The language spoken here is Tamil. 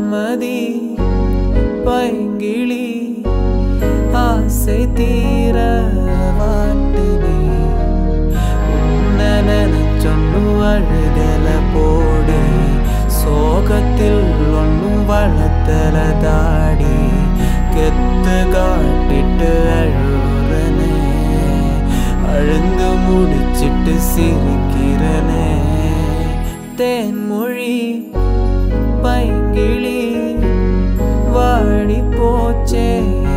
மதி பைங்கிளி ஆசை தீர வாட்டுதே உன்னை நினைச்சொன்னு அழுதல போடி சோகத்தில் ஒன்னும் வளர்த்தல தாடி கெத்து காட்டிட்டு அழுறனே அழுந்து முடிச்சிட்டு சிரிக்கிறனே தேன்மொழி பைங்கிளி வாடி போச்சே